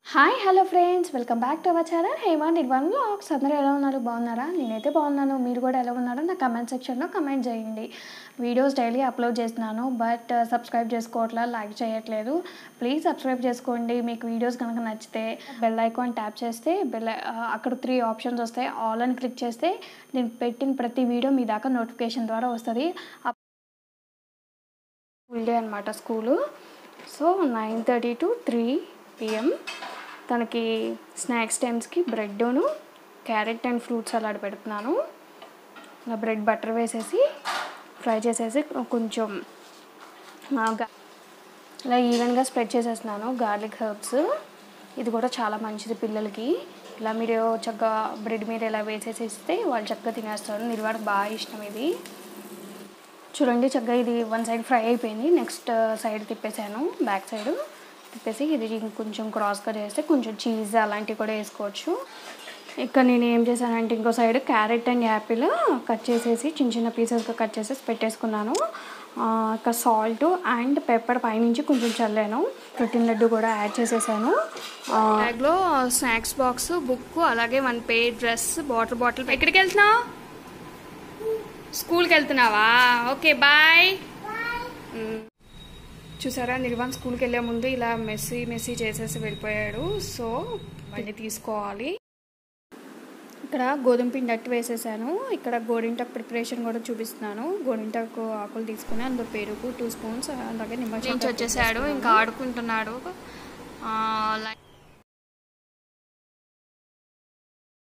hi hello friends welcome back to our channel Hema నిర్వన్ blogs అందరూ ఎలా ఉన్నారు బాగున్నారా నేనైతే బాగున్నాను మీరు కూడా ఎలా ఉన్నారో నా కమెంట్ సెక్షన్లో కమెంట్ చేయండి వీడియోస్ డైలీ అప్లోడ్ చేస్తున్నాను బట్ సబ్స్క్రైబ్ చేసుకోవట్లా లైక్ చేయట్లేదు ప్లీజ్ సబ్స్క్రైబ్ చేసుకోండి మీకు వీడియోస్ కనుక నచ్చితే బెల్ ఐకాన్ ట్యాప్ చేస్తే బెల్ అక్కడ త్రీ ఆప్షన్స్ వస్తాయి ఆల్ అని క్లిక్ చేస్తే నేను పెట్టిన ప్రతి వీడియో మీ దాకా నోటిఫికేషన్ ద్వారా వస్తుంది ఫుల్ డే అనమాట school so nine thirty to three PM తనకి స్నాక్స్ టైమ్స్కి బ్రెడ్ను క్యారెట్ అండ్ ఫ్రూట్ సలాడ్ పెడుతున్నాను ఇలా బ్రెడ్ బటర్ వేసేసి ఫ్రై చేసేసి కొంచెం ఆ, గా- ఇలా ఈవెన్గా స్ప్రెడ్ చేసేస్తున్నాను గార్లిక్ హెర్బ్స్ ఇది కూడా చాలా మంచిది పిల్లలకి ఇలా మీరు చక్కగా బ్రెడ్ మీద ఇలా వేసేసి ఇస్తే వాళ్ళు చక్కగా తినేస్తారు నిర్వాడకు బాగా ఇష్టం ఇది చూడండి చక్కగా ఇది వన్ సైడ్ ఫ్రై అయిపోయింది నెక్స్ట్ సైడ్ తిప్పేసాను బ్యాక్ సైడ్ తిప్పేసి ఇది కొంచెం క్రాస్గా చేస్తే కొంచెం చీజ్ అలాంటివి కూడా వేసుకోవచ్చు ఇక్కడ నేను ఏం చేశానంటే ఇంకో side carrot and apple cut చేసేసి చిన్న చిన్న పీసెస్గా కట్ చేసేసి పెట్టేసుకున్నాను ఆ, ఇంకా సాల్ట్ అండ్ పెప్పర్ పైనుంచి కొంచెం చల్లాను ప్రోటీన్ లడ్డు కూడా యాడ్ చేసేసాను బ్యాగ్లో స్నాక్స్ బాక్స్ బుక్ అలాగే one pair dress water bottle ఎక్కడికి వెళ్తున్నావు స్కూల్కి వెళ్తున్నావా ఓకే బాయ్ చూసారా నిర్వాణ్ స్కూల్కి వెళ్ళే ముందు ఇలా మెస్సీ మెస్సీ చేసేసి వెళ్ళిపోయాడు సో మళ్ళీ తీసుకోవాలి ఇక్కడ గోధుమ పిండి అట్టు వేసేసాను ఇక్కడ గోరింటాకు ప్రిపరేషన్ కూడా చూపిస్తున్నాను గోరింటాకు ఆకులు తీసుకుని అందులో పెరుగు టూ స్పూన్స్ అలాగే నిమ్మకాయ వచ్చేసాడు ఇంకా ఆడుకుంటున్నాడు